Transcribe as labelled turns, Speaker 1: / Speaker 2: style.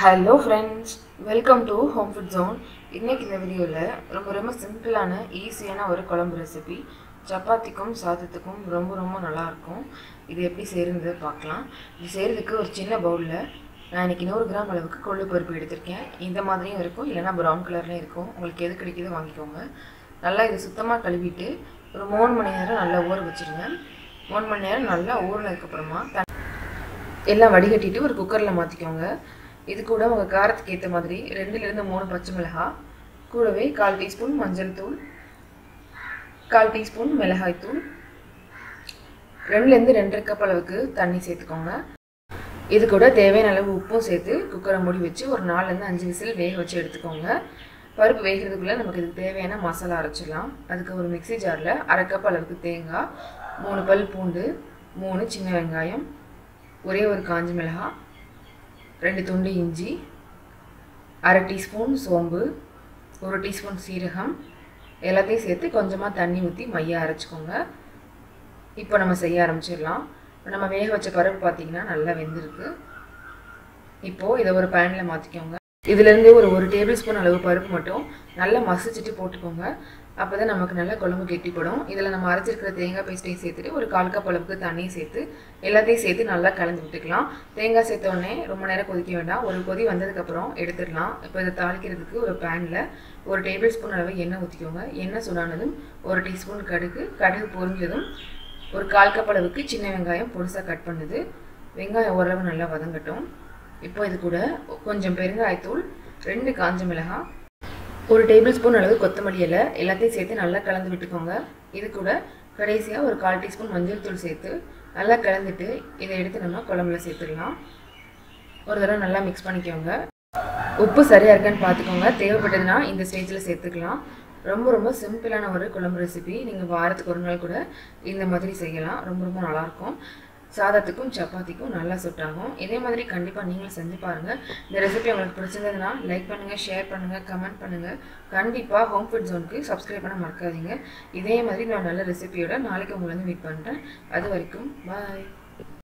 Speaker 1: hello friends welcome to home food zone இன்றைக்கி இந்த வீடியோவில் ரொம்ப ரொம்ப சிம்பிளான ஈஸியான ஒரு குழம்பு ரெசிபி சப்பாத்திக்கும் சாதத்துக்கும் ரொம்ப ரொம்ப நல்லாயிருக்கும் இது எப்படி செய்கிறது பார்க்கலாம் இது செய்கிறதுக்கு ஒரு சின்ன பவுலில் நான் இன்றைக்கி நூறு கிராம் அளவுக்கு கொள்ளு பருப்பு எடுத்திருக்கேன் இந்த மாதிரியும் இருக்கும் இல்லைனா ப்ரௌன் கலர்லேயும் இருக்கும் உங்களுக்கு எது கிடைக்குதோ வாங்கிக்கோங்க நல்லா இது சுத்தமாக கழுவிட்டு ஒரு மூணு மணி நேரம் நல்லா ஊற வச்சுருங்க மூணு மணி நேரம் நல்லா ஊறினதுக்கப்புறமா த எல்லாம் வடிகட்டிட்டு ஒரு குக்கரில் மாற்றிக்கோங்க இது கூட உங்கள் காரத்துக்கு ஏற்ற மாதிரி ரெண்டுலேருந்து மூணு பச்சை மிளகாய் கூடவே கால் டீஸ்பூன் மஞ்சள் தூள் கால் டீஸ்பூன் மிளகாய் தூள் ரெண்டுலேருந்து ரெண்டரை கப் அளவுக்கு தண்ணி சேர்த்துக்கோங்க இது கூட தேவையான அளவு உப்பும் சேர்த்து குக்கரை மூடி வச்சு ஒரு நாலுலேருந்து அஞ்சு விசில் வேக வச்சு எடுத்துக்கோங்க பருப்பு வேகிறதுக்குள்ளே நமக்கு இதுக்கு தேவையான மசாலா அரைச்சிடலாம் அதுக்கு ஒரு மிக்சி ஜாரில் அரை கப் அளவுக்கு தேங்காய் மூணு பல் பூண்டு மூணு சின்ன வெங்காயம் ஒரே ஒரு காஞ்ச மிளகாய் ரெண்டு துண்டு இஞ்சி அரை டீஸ்பூன் சோம்பு ஒரு டீஸ்பூன் சீரகம் எல்லாத்தையும் சேர்த்து கொஞ்சமாக தண்ணி ஊற்றி மையாக அரைச்சிக்கோங்க இப்போ நம்ம செய்ய ஆரம்பிச்சிடலாம் நம்ம வேக வச்ச பருப்பு பார்த்திங்கன்னா நல்லா வெந்திருக்கு இப்போது இதை ஒரு பேனில் மாற்றிக்கோங்க இதுலேருந்து ஒரு ஒரு டேபிள் ஸ்பூன் அளவு பருப்பு மட்டும் நல்லா மசிச்சுட்டு போட்டுக்கோங்க அப்போ தான் நமக்கு நல்லா குழம்பு கெட்டிப்படும் இதில் நம்ம அரைச்சிருக்கிற தேங்காய் பேஸ்ட்டையும் சேர்த்துட்டு ஒரு கால் கப் அளவுக்கு தண்ணியும் சேர்த்து எல்லாத்தையும் சேர்த்து நல்லா கலந்து விட்டுக்கலாம் தேங்காய் சேர்த்த உடனே ரொம்ப நேரம் கொதிக்க வேண்டாம் ஒரு கொதி வந்ததுக்கப்புறம் எடுத்துடலாம் இப்போ இதை தாளிக்கிறதுக்கு ஒரு பேனில் ஒரு டேபிள் ஸ்பூன் அளவு எண்ணெய் ஊற்றிக்கோங்க எண்ணெய் சூடானதும் ஒரு டீஸ்பூன் கடுகு கடுகு பொரிஞ்சதும் ஒரு கால் கப் அளவுக்கு சின்ன வெங்காயம் பொடிசாக கட் பண்ணுது வெங்காயம் ஓரளவு நல்லா வதங்கட்டும் இப்போ இது கூட கொஞ்சம் பெருங்காயத்தூள் ரெண்டு காஞ்ச மிளகாய் ஒரு டேபிள் ஸ்பூன் அளவு கொத்தமல்லி இலை எல்லாத்தையும் சேர்த்து நல்லா கலந்து விட்டுக்கோங்க இது கூட கடைசியாக ஒரு கால் டீஸ்பூன் மஞ்சள் தூள் சேர்த்து நல்லா கலந்துட்டு இதை எடுத்து நம்ம குழம்புல சேர்த்துடலாம் ஒரு தடவை நல்லா மிக்ஸ் பண்ணிக்கோங்க உப்பு சரியாக இருக்கான்னு பார்த்துக்கோங்க தேவைப்பட்டதுன்னா இந்த ஸ்டேஜில் சேர்த்துக்கலாம் ரொம்ப ரொம்ப சிம்பிளான ஒரு குழம்பு ரெசிபி நீங்கள் வாரத்துக்கு ஒரு நாள் கூட இந்த மாதிரி செய்யலாம் ரொம்ப ரொம்ப நல்லாயிருக்கும் சாதத்துக்கும் சப்பாத்திக்கும் நல்லா செட் ஆகும் இதே மாதிரி கண்டிப்பாக நீங்களும் செஞ்சு பாருங்கள் இந்த ரெசிபி உங்களுக்கு பிடிச்சிருந்ததுன்னா லைக் பண்ணுங்கள் ஷேர் பண்ணுங்கள் கமெண்ட் பண்ணுங்கள் கண்டிப்பாக ஹோம் ஃபுட் ஜோனுக்கு சப்ஸ்கிரைப் பண்ண மறக்காதீங்க இதே மாதிரி நான் நல்ல ரெசிபியோட நாளைக்கு உங்களை வந்து மீட் பண்ணுறேன் அது வரைக்கும் பாய்